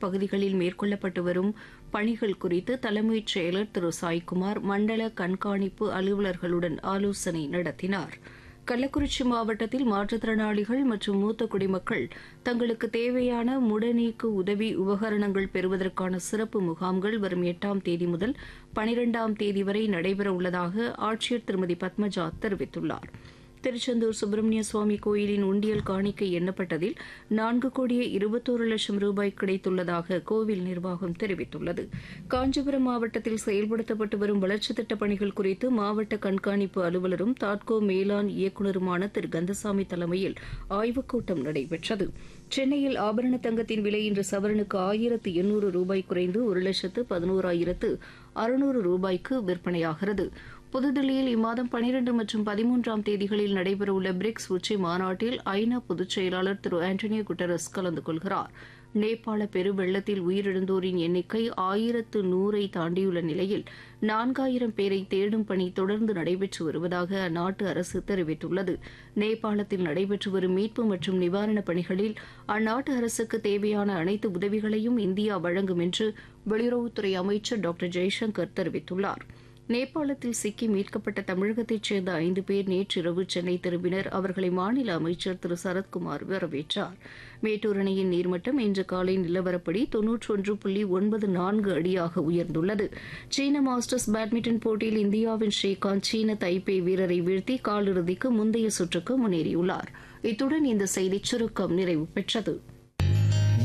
பகுதிகளில் மேற்கொள்ளப்பட்டு வரும் பணிகள் குறித்து தலைமைச் செயலர் திரு சாய்குமார் மண்டல கண்காணிப்பு அலுவலர்களுடன் ஆலோசனை நடத்தினார் கள்ளக்குறிச்சி மாவட்டத்தில் மாற்றுத்திறனாளிகள் மற்றும் மூத்த குடிமக்கள் தங்களுக்கு தேவையான முடநீக்கு உதவி உபகரணங்கள் பெறுவதற்கான சிறப்பு முகாம்கள் வரும் எட்டாம் தேதி முதல் பனிரெண்டாம் தேதி வரை நடைபெறவுள்ளதாக ஆட்சியர் திருமதி பத்மஜா தெரிவித்துள்ளார் திருச்செந்தூர் சுப்பிரமணிய சுவாமி கோயிலின் உண்டியல் காணிக்கை எண்ணப்பட்டதில் நான்கு கோடியே இருபத்தோரு லட்சம் ரூபாய் கிடைத்துள்ளதாக கோவில் நிர்வாகம் தெரிவித்துள்ளது காஞ்சிபுரம் மாவட்டத்தில் செயல்படுத்தப்பட்டு வரும் வளர்ச்சித் திட்டப் பணிகள் குறித்து மாவட்ட கண்காணிப்பு அலுவலரும் தாட்கோ மேலாண் இயக்குநருமான திரு கந்தசாமி தலைமையில் ஆய்வுக் கூட்டம் நடைபெற்றது சென்னையில் ஆபரண தங்கத்தின் விலை இன்று சவரனுக்கு ஆயிரத்து எண்ணூறு ரூபாய் குறைந்து ஒரு லட்சத்து பதினோராயிரத்து அறுநூறு ரூபாய்க்கு விற்பனையாகிறது புதுதில்லியில் இம்மாதம் பனிரெண்டு மற்றும் பதிமூன்றாம் தேதிகளில் நடைபெறவுள்ள பிரிக்ஸ் உச்சி மாநாட்டில் ஐநா பொதுச் செயலாளர் திரு ஆண்டனியோ குட்டரஸ் கலந்து கொள்கிறார் நேபாள பெருவெள்ளத்தில் உயிரிழந்தோரின் எண்ணிக்கை ஆயிரத்து நூறை தாண்டியுள்ள நிலையில் நான்காயிரம் பேரை தேடும் பணி தொடர்ந்து நடைபெற்று வருவதாக அந்நாட்டு அரசு தெரிவித்துள்ளது நேபாளத்தில் நடைபெற்று வரும் மீட்பு மற்றும் நிவாரணப் பணிகளில் அந்நாட்டு அரசுக்கு தேவையான அனைத்து உதவிகளையும் இந்தியா வழங்கும் என்று வெளியுறவுத்துறை அமைச்சர் டாக்டர் ஜெய்சங்கர் தெரிவித்துள்ளார் நேபாளத்தில் சிக்கி மீட்கப்பட்ட தமிழகத்தைச் சேர்ந்த ஐந்து பேர் நேற்றிரவு சென்னை திரும்பினர் அவர்களை மாநில அமைச்சர் திரு சரத்குமார் வரவேற்றார் மேட்டூர் அணையின் நீர்மட்டம் இன்று காலை நிலவரப்படி தொன்னூற்றொன்று புள்ளி ஒன்பது நான்கு அடியாக உயர்ந்துள்ளது சீன மாஸ்டர்ஸ் பேட்மிண்டன் போட்டியில் இந்தியாவின் ஸ்ரீகாந்த் சீன தைப்பே வீரரை வீழ்த்தி காலிறுதிக்கு முந்தைய சுற்றுக்கு முன்னேறியுள்ளார் இத்துடன் இந்த செய்திச் சுருக்கம் நிறைவு பெற்றது